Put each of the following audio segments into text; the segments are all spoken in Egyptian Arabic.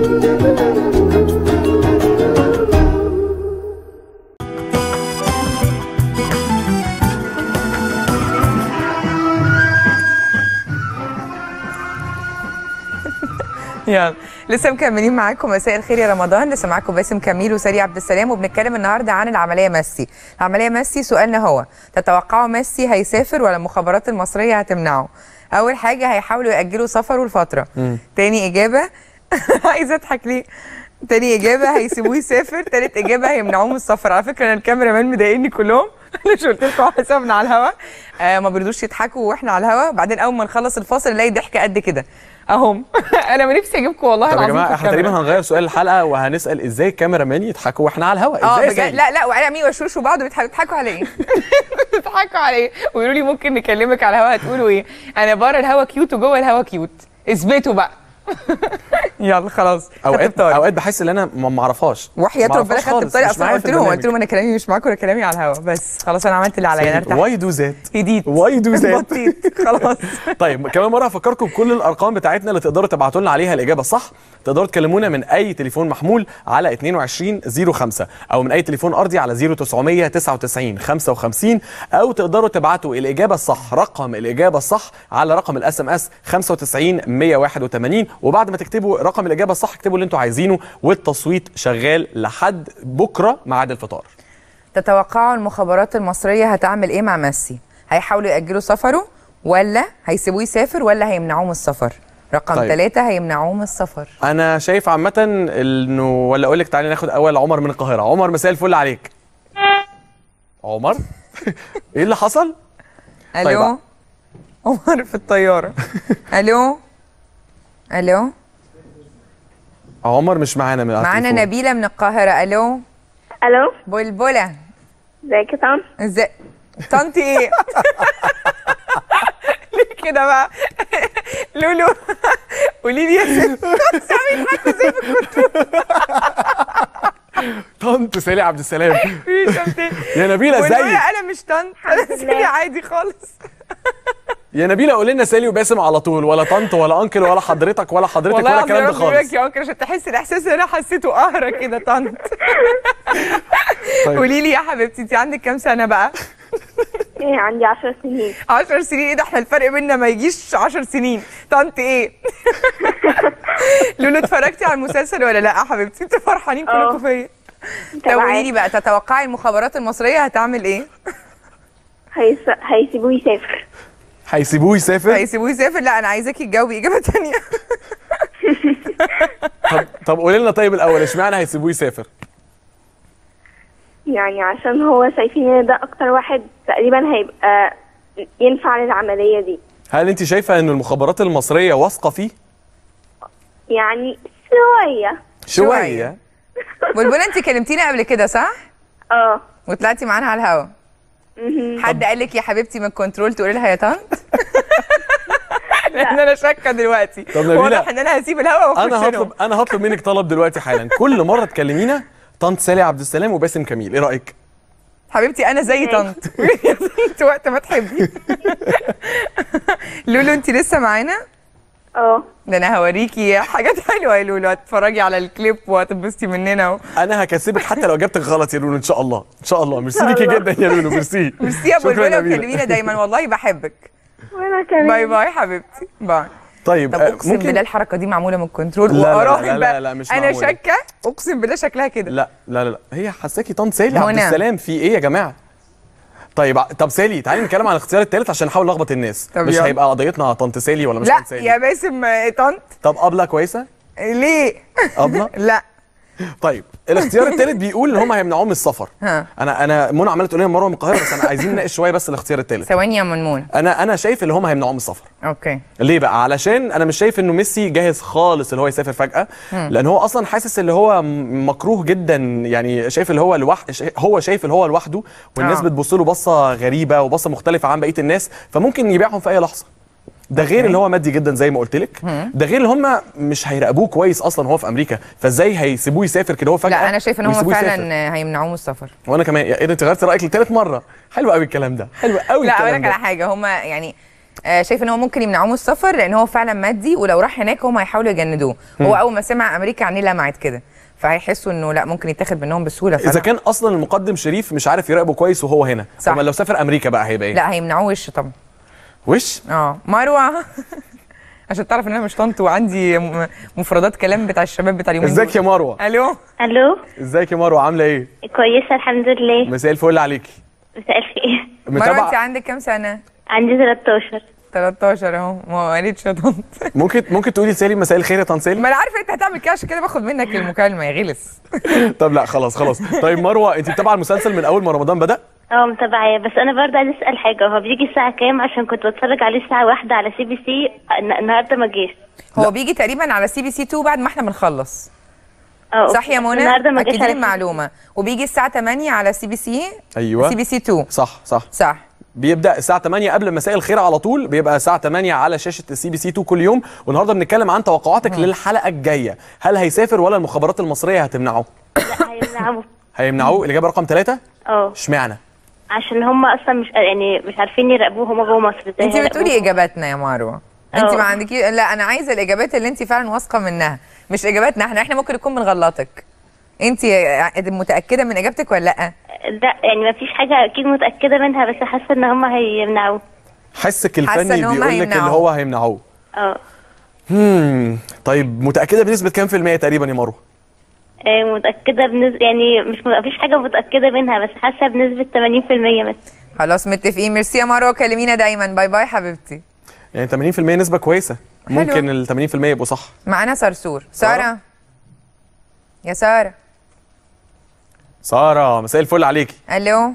يلا لسه مكملين معاكم مساء الخير يا رمضان لسه معاكم باسم كميل وساري عبد السلام وبنتكلم النهارده عن العمليه ميسي العمليه ميسي سؤالنا هو تتوقعوا ميسي هيسافر ولا المخابرات المصريه هتمنعه اول حاجه هيحاولوا ياجلوا سفره لفتره تاني اجابه عايزه اضحك ليه تاني اجابه هيسيبوه يسافر تالت اجابه هيمنعوه من السفر على فكره انا الكاميرا مان مضايقني كلهم انا مش قلت لكم حسابنا على الهوا آه ما بيرضوش يضحكوا واحنا على الهوا بعدين اول ما نخلص الفاصل نلاقي ضحكه قد كده اهم انا ما نفسي اجيبكم والله طب يا العظيم جماعه في احنا الكاميرا. تقريبا هنغير سؤال الحلقه وهنسال ازاي الكاميرا مان يضحكوا واحنا على الهواء اه ازاي يا بجد سالي؟ لا لا وعلى مين وشوشوا بعض بيضحكوا بيضحكوا على ايه؟ بيضحكوا على ايه؟ ويقولوا لي ممكن نكلمك على الهوا هتقولوا ايه؟ انا بره الهوا كيوت وجوه الهوا كيوت اثبتوا بقى يلا خلاص اوقات خدت طارق. اوقات بحس ان انا ما ما اعرفهاش وحياة ما ربنا أعرفهاش خدت خالص، بطريقه مش اصلا معايا قلت في لهم قلت البرنامج. لهم انا كلامي مش معاكم ولا كلامي على الهوا بس خلاص انا عملت اللي عليا انا ارتحت واي دو ذات هديت واي دو ذات بطيت خلاص طيب كمان مره هفكركم بكل الارقام بتاعتنا اللي تقدروا تبعتوا لنا عليها الاجابه الصح تقدروا تكلمونا من اي تليفون محمول على 22 05 او من اي تليفون ارضي على 0999 55 او تقدروا تبعتوا الاجابه الصح رقم الاجابه الصح على رقم الاس ام اس 95 181 وبعد ما تكتبوا رقم الاجابه الصح اكتبوا اللي انتوا عايزينه والتصويت شغال لحد بكره ميعاد الفطار تتوقعوا المخابرات المصريه هتعمل ايه مع ميسي؟ هيحاولوا ياجلوا سفره ولا هيسيبوه يسافر ولا هيمنعوه من السفر؟ رقم طيب. ثلاثة هيمنعوه من السفر انا شايف عامه انه ولا اقول لك تعالي ناخد اول عمر من القاهره عمر مساء الفل عليك عمر ايه اللي حصل الو عمر في الطياره الو الو عمر مش معانا من على معانا التليفون. نبيله من القاهره الو الو بلبله ازيك يا طن ازاي طنطي ايه ليه كده بقى لولو قولي لي يا ست سامي حتى زي في الكرتون طنط سالي عبد السلام في شمتين يا نبيله والله ازيك انا مش طنط انا سالي عادي خالص يا نبيله قولي لنا سالي وباسم على طول ولا طنط ولا انكل ولا حضرتك ولا حضرتك والله ولا العظيم الكلام ده ربنا يبارك خالص يا انكل عشان تحس الاحساس اللي انا حسيته قهره كده طنط طيب. قولي لي يا حبيبتي انت عندك كام سنه بقى ايه عندي 10 سنين 10 سنين ايه ده احنا الفرق بيننا ما يجيش 10 سنين طنط ايه لولو اتفرجتي على المسلسل ولا لا يا حبيبتي انتوا فرحانين كلكم اه. فيا طب تبعي. قولي لي بقى تتوقعي المخابرات المصريه هتعمل ايه هيس... هيسيبوه يسافر هيسيبوه يسافر هيسيبوه يسافر لا انا عايزاكي تجاوبي اجابه تانية طب طب قولي لنا طيب الاول اشمعنى هيسيبوه يسافر يعني عشان هو شايفين ان ده اكتر واحد تقريبا هيبقى ينفع للعملية دي هل انت شايفه ان المخابرات المصريه واثقه فيه يعني شوية شويه بلبله انت كلمتينا قبل كده صح اه وطلعتي معانا على الهوا حد قال لك يا حبيبتي من الكنترول تقولي لها يا طنط لان انا شاكه دلوقتي طب نبيلة، واضح ان انا هسيب الهوا واخش انا لهم. هطلب انا هطلب منك طلب دلوقتي حالا كل مره تكلمينا طنط سالي عبد السلام وباسم كميل ايه رايك حبيبتي انا زي طنط انت وقت ما تحبي لولو انت لسه معانا اه ده انا هوريكي حاجات حلوه يا لولو هتتفرجي على الكليب وهتنبسطي مننا و... انا هكسبك حتى لو اجابتك غلط يا لولو ان شاء الله ان شاء الله ميرسي ليكي الله. جدا يا لولو ميرسي ميرسي يا شكراً بلبله نبيلة. وكلمينا دايما والله بحبك وانا كمان باي باي حبيبتي باي طيب طب آه، اقسم بالله الحركه دي معموله من الكنترول لا، لا، لا، واراهن لا، بقى لا، مش انا معمولة. شاكه اقسم بالله شكلها كده لا لا لا لا هي حساكي طنط سالي عبد هنا. السلام في ايه يا جماعه طيب ع- طب سالي تعالي نتكلم عن الاختيار الثالث عشان نحاول نلخبط الناس طب مش يلا. هيبقى قضيتنا طنط سالي ولا مش لا طنط سالي يا باسم آه، طنط طب قبله كويسه ليه قبله لا طيب الاختيار الثالث بيقول ان هم هيمنعوه من السفر ها. انا انا منى عماله تقول لي مروه من القاهره بس انا عايزين نناقش شويه بس الاختيار الثالث ثواني يا منمون انا انا شايف اللي هم هيمنعوه من السفر اوكي ليه بقى علشان انا مش شايف انه ميسي جاهز خالص اللي هو يسافر فجاه لان هو اصلا حاسس اللي هو م- مكروه جدا يعني شايف اللي هو لوح... شا- هو شايف اللي هو لوحده والناس آه. بتبص له بصه غريبه وبصه مختلفه عن بقيه الناس فممكن يبيعهم في اي لحظه ده غير اللي هو مادي جدا زي ما قلت لك ده غير اللي هم مش هيراقبوه كويس اصلا هو في امريكا فازاي هيسيبوه يسافر كده هو فجاه لا انا شايفه ان هم ويسيبوه يسافر؟ فعلا هيمنعوه من السفر وانا كمان يا ايه ده انت غيرت رايك لثالث مره حلو قوي الكلام ده حلو قوي لا اقول الكلام لك على ده حاجه هم يعني آه شايف ان هو ممكن يمنعوه من السفر لان هو فعلا مادي ولو راح هناك هم هيحاولوا يجندوه هو اول ما سمع امريكا عينيه لمعت كده فهيحسوا انه لا ممكن يتاخد منهم بسهوله اذا فلا- كان اصلا المقدم شريف مش عارف يراقبه كويس وهو هنا صح. طب لو سافر امريكا بقى هيبقى ايه لا هيمنعوه وش طبعا وش اه مروه عشان تعرف ان انا مش طنط وعندي م- مفردات كلام بتاع الشباب بتاع اليومين ازيك يا دول. مروه الو الو ازيك يا مروه عامله ايه كويسه الحمد لله مساء الفل عليكي مساء الخير مروه انت متابعه عندك كام سنه عندي 13 13 اهو ما قالتش يا طنط ممكن ممكن تقولي لسالي مساء الخير يا طن سالي ما انا عارفه انت هتعمل كده عشان كده باخد منك المكالمه يا غلس طب لا خلاص خلاص طيب مروه انت متابعه المسلسل من اول ما رمضان بدا اه متابعاه بس انا برضه عايزه اسال حاجه هو بيجي الساعه كام عشان كنت بتفرج عليه الساعه واحدة على سي بي سي النهارده ما جاش هو بيجي تقريبا على سي بي سي 2 بعد ما احنا بنخلص اه صح يا منى النهارده ما جاش اكيد لي على المعلومه وبيجي الساعه 8 على سي بي سي ايوه سي بي سي 2 صح صح صح بيبدا الساعه 8 قبل مساء الخير على طول بيبقى الساعه 8 على شاشه السي بي سي 2 كل يوم والنهارده بنتكلم عن توقعاتك للحلقه الجايه هل هيسافر ولا المخابرات المصريه هتمنعه لا هيمنعوه هيمنعوه الاجابه رقم ثلاثة اه اشمعنى عشان هم اصلا مش يعني مش عارفين يراقبوه هم جوه مصر ازاي انت هيراقبوه؟ بتقولي اجاباتنا يا مروه انت اه. ما عندكي لا انا عايزه الاجابات اللي انت فعلا واثقه منها مش اجاباتنا احنا احنا ممكن نكون بنغلطك انت متاكده من اجابتك ولا لا لا يعني ما فيش حاجه اكيد متاكده منها بس حاسه ان هم هيمنعوه حسك حاسة الفني إن هم بيقول لك اللي هيمنعوه. هو هيمنعوه اه امم طيب متاكده بنسبه كام في الميه تقريبا يا مروه آه، متأكدة بنسبة يعني مش مفيش حاجة متأكدة منها بس حاسة بنسبة 80% بس خلاص متفقين ميرسي يا مروه كلمينا دايما باي باي حبيبتي يعني 80% نسبه كويسه حلو. ممكن ال 80% يبقوا صح معانا صرصور ساره يا ساره ساره مساء الفل عليكي الو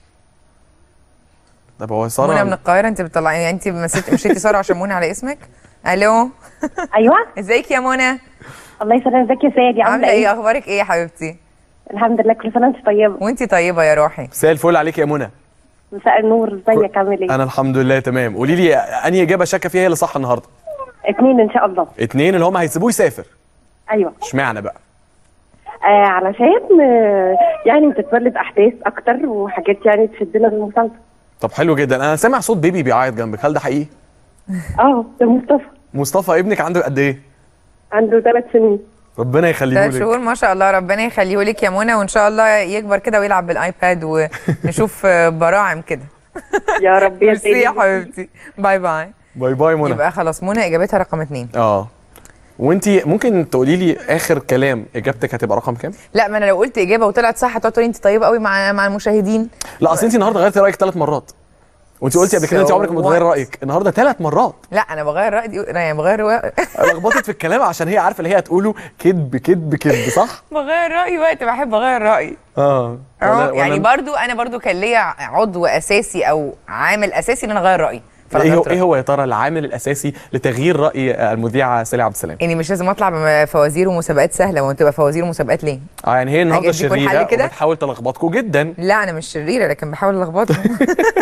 طب هو منى ساره من القاهره انت بتطلعي يعني انت مسيت- مشيتي ساره عشان منى على اسمك الو ايوه ازيك يا منى الله يسلمك ازيك يا سادي عامله عامله ايه ايه اخبارك ايه يا حبيبتي الحمد لله كل سنه وانت طيبه وانت طيبه يا روحي مساء الفل عليكي يا منى مساء النور ازيك عامل ايه انا الحمد لله تمام قولي لي انهي اجابه شاكه فيها هي اللي صح النهارده اتنين ان شاء الله اتنين اللي هم هيسيبوه يسافر ايوه اشمعنى بقى آه علشان آه يعني بتتولد احداث اكتر وحاجات يعني تشدنا للمسلسل طب حلو جدا انا سامع صوت بيبي بيعيط جنبك هل ده حقيقي اه ده مصطفى مصطفى ابنك عنده قد ايه عنده ثلاث سنين ربنا يخليه ثلاث لك شهور ما شاء الله ربنا يخليه لك يا منى وان شاء الله يكبر كده ويلعب بالايباد ونشوف آه، براعم كده يا رب يا ميرسي سيدي يا حبيبتي باي باي باي باي منى يبقى خلاص منى اجابتها رقم اتنين اه وانت ممكن تقولي لي اخر كلام اجابتك هتبقى رقم كام لا ما انا لو قلت اجابه وطلعت صح هتقعد تقولي انت طيبه قوي مع مع المشاهدين لا اصل انت النهارده غيرتي رايك ثلاث مرات وانت قلتي قبل كده انت So عمرك ما بتغيري what? رايك النهارده ثلاث مرات لا انا بغير رايي انا يعني بغير وق- لخبطت في الكلام عشان هي عارفه اللي هي هتقوله كذب كذب كذب صح بغير رايي وقت بحب اغير رايي اه اه ولا- يعني ولا- برضو انا برضو كان ليا عضو اساسي او عامل اساسي ان انا اغير رايي ايه هو فغيرت ايه رأيي. هو يا ترى العامل الاساسي لتغيير راي المذيعه سالي عبد السلام يعني مش لازم اطلع بفوازير ومسابقات سهله وانت تبقى فوازير ومسابقات ليه اه يعني هي النهارده أجيب لكم الحل شريره كده؟ وبتحاول تلخبطكم جدا لا انا مش شريره لكن بحاول الخبطهم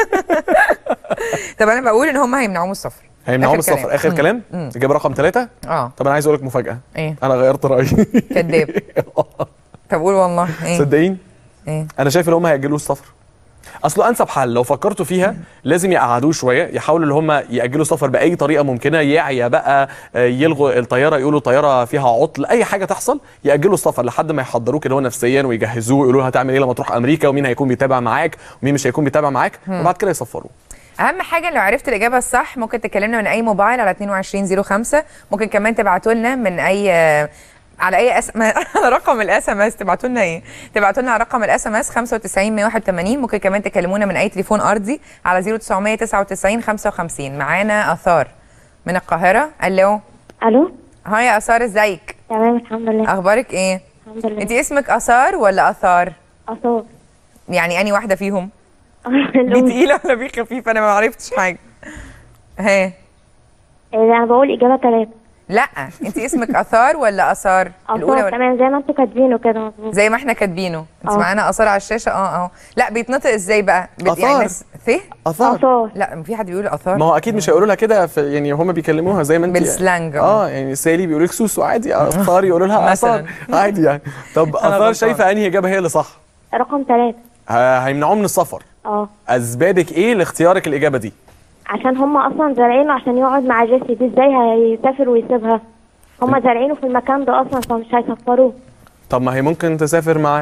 طب انا بقول ان هم هيمنعوه من السفر هيمنعوه من آخر السفر كلام. اخر مم. كلام مم. اجابه رقم ثلاثة اه طب انا عايز اقول لك مفاجاه ايه انا غيرت رايي كداب طب قول والله ايه صدقين ايه انا شايف ان هم هيأجلوا السفر اصله انسب حل لو فكرتوا فيها لازم يقعدوه شويه يحاولوا ان هم ياجلوا السفر باي طريقه ممكنه يعيا بقى آه، يلغوا الطياره يقولوا طياره فيها عطل اي حاجه تحصل ياجلوا السفر لحد ما يحضروك اللي هو نفسيا ويجهزوه يقولوا له هتعمل ايه لما تروح امريكا ومين هيكون بيتابع معاك ومين مش هيكون بيتابع معاك وبعد كده يسفروه اهم حاجه لو عرفت الاجابه الصح ممكن تكلمنا من اي موبايل على 2205 ممكن كمان تبعتوا لنا من اي على اي اس على رقم الاس ام اس تبعتوا لنا ايه تبعتوا لنا على رقم الاس ام اس 95 181 ممكن كمان تكلمونا من اي تليفون ارضي على 0999 55 معانا اثار من القاهره الو الو هاي يا اثار ازيك تمام الحمد لله اخبارك ايه الحمد لله انت اسمك اثار ولا اثار اصاب يعني اني واحده فيهم دي تقيله ولا بي خفيفه انا ما عرفتش حاجه ها انا بقول اجابه ثلاثه لا انت اسمك اثار ولا اثار الاولى اصاب ولا تمام زي ما انتوا كاتبينه كده مظبوط زي ما احنا كاتبينه انت اه. معانا اثار على الشاشه اه اه لا بيتنطق ازاي بقى بت- أثار. يعني ناس ث اثار اصاب لا في حد بيقول اثار ما هو اكيد مش هيقولوا لها كده في يعني هم بيكلموها زي ما انت بالسلانج، اه. اه يعني سالي بيقولوا لك سوسو عادي اثار يقولوا لها اثار مثلاً. عادي يعني طب اثار غلطان. شايفه انهي اجابه هي اللي صح رقم ثلاثه ه- هيمنعوه من السفر اه اسبابك ايه لاختيارك الاجابه دي عشان هم اصلا زارعينه عشان يقعد مع جيسي دي ازاي هيسافر ويسيبها هم زارعينه في المكان ده اصلا فمش هيسفروه طب ما هي ممكن تسافر معاه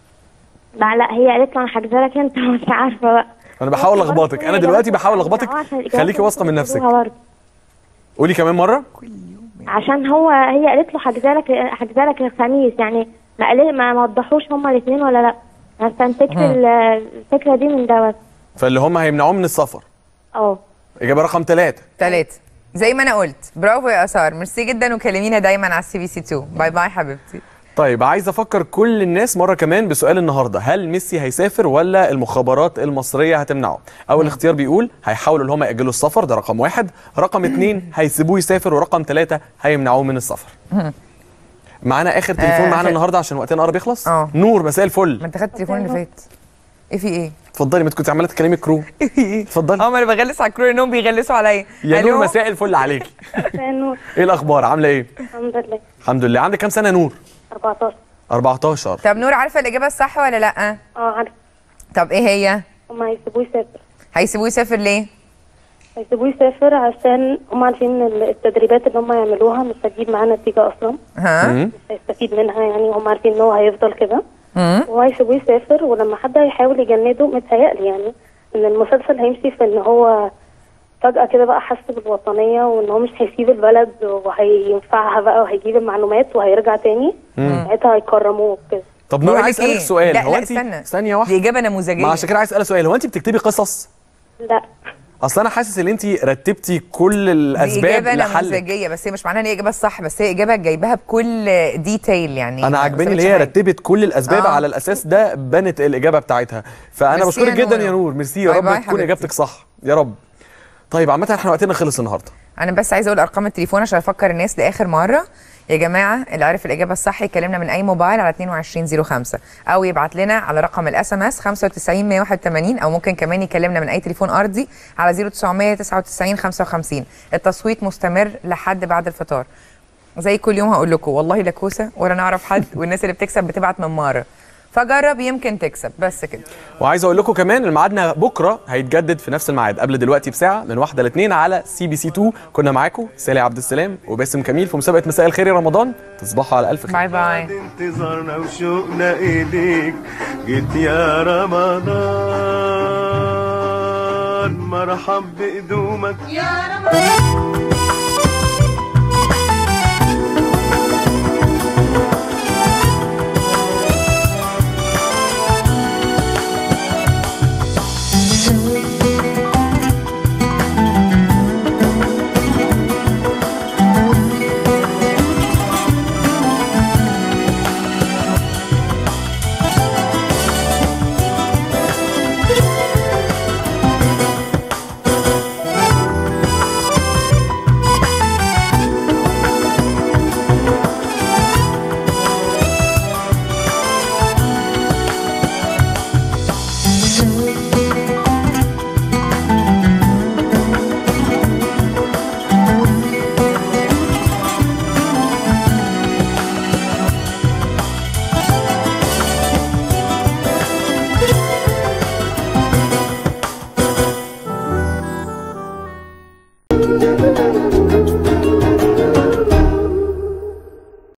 لا لا هي قالت له انا حاجزه لك انت مش عارفه بقى انا بحاول بس برضه اخبطك هي انا دلوقتي إجابتها بحاول صح. اخبطك آه، عشان خليكي إجابتها واثقه من بتقولوها نفسك برضه. قولي كمان مره عشان هو هي قالت له حاجزه لك حاجزه لك الخميس يعني ما قال ما ما وضحوش هما الاثنين ولا لا أنا استنتجت ال- الفكره دي من ده بس فاللي هم هيمنعوه من السفر اه اجابه رقم ثلاثة ثلاثة زي ما انا قلت برافو يا اثار ميرسي جدا وكلمينا دايما على السي بي سي 2 باي باي حبيبتي طيب عايز افكر كل الناس مره كمان بسؤال النهارده هل ميسي هيسافر ولا المخابرات المصريه هتمنعه اول اختيار بيقول هيحاولوا ان هم ياجلوا السفر ده رقم واحد رقم اتنين هيسيبوه يسافر ورقم ثلاثة هيمنعوه من السفر معانا اخر تليفون آه، معانا آخر- النهارده عشان وقتنا قرب يخلص آه. نور مساء الفل ما انت خدت التليفون اللي فات ايه في ايه؟ اتفضلي ما انت كنت عماله تكلمي كرو اتفضلي اه ما انا بغلس على الكرو انهم بيغلسوا عليا يا ألو؟ نور مساء الفل عليكي نور ايه الاخبار عامله ايه الحمد لله الحمد لله عندك كام سنه يا نور 14 14 طب نور عارفه الاجابه الصح ولا لا؟ اه عارف طب ايه هي؟ هما هيسيبوه يسافر هيسيبوه يسافر ليه؟ هيسيبوه يسافر عشان هم عارفين ان التدريبات اللي هم يعملوها مش هتجيب معاه نتيجة اصلا ها؟ مم. مش هيستفيد منها يعني هم عارفين ان هو هيفضل كده مم. وهو هيسيبوه يسافر ولما حد هيحاول يجنده متهيألي يعني ان المسلسل هيمشي في ان هو فجأة كده بقى حس بالوطنية وان هو مش هيسيب البلد وهينفعها بقى وهيجيب المعلومات وهيرجع تاني ساعتها هيكرموه كده طب نور بقول عايز لك اسالك إيه؟ سؤال لا هو لا انت استنى ثانيه دي واحده اجابه نموذجيه ما عشان كده عايز اسال سؤال هو انت بتكتبي قصص لا اصل انا حاسس ان انت رتبتي كل دي الاسباب اجابه لحل نموذجيه بس هي مش معناها ان هي اجابه الصح بس هي اجابه جايباها بكل ديتيل يعني انا ما عاجباني سابتش اللي هي حاجة. رتبت كل الاسباب آه. على الاساس ده بنت الاجابه بتاعتها فانا ميرسي بشكرك يا جدا نور. يا نور ميرسي يا باي رب باي تكون حبيبتي. اجابتك صح يا رب طيب عامه احنا وقتنا خلص النهارده انا بس عايزه اقول ارقام التليفون عشان افكر الناس لاخر مره يا جماعه اللي عارف الاجابه الصح يكلمنا من اي موبايل على 2205 او يبعت لنا على رقم الاس ام اس 95 181 او ممكن كمان يكلمنا من اي تليفون ارضي على 0999 55 التصويت مستمر لحد بعد الفطار زي كل يوم هقول لكم والله لا كوسه ولا نعرف حد والناس اللي بتكسب بتبعت من مره فجرب يمكن تكسب بس كده وعايز اقول لكم كمان ان ميعادنا بكره هيتجدد في نفس الميعاد قبل دلوقتي بساعه من واحده لاثنين على سي بي سي 2 كنا معاكم سالي عبد السلام وباسم كميل في مسابقه مساء الخير يا رمضان تصبحوا على الف خير باي باي انتظارنا وشوقنا إليك جيت يا رمضان مرحب بقدومك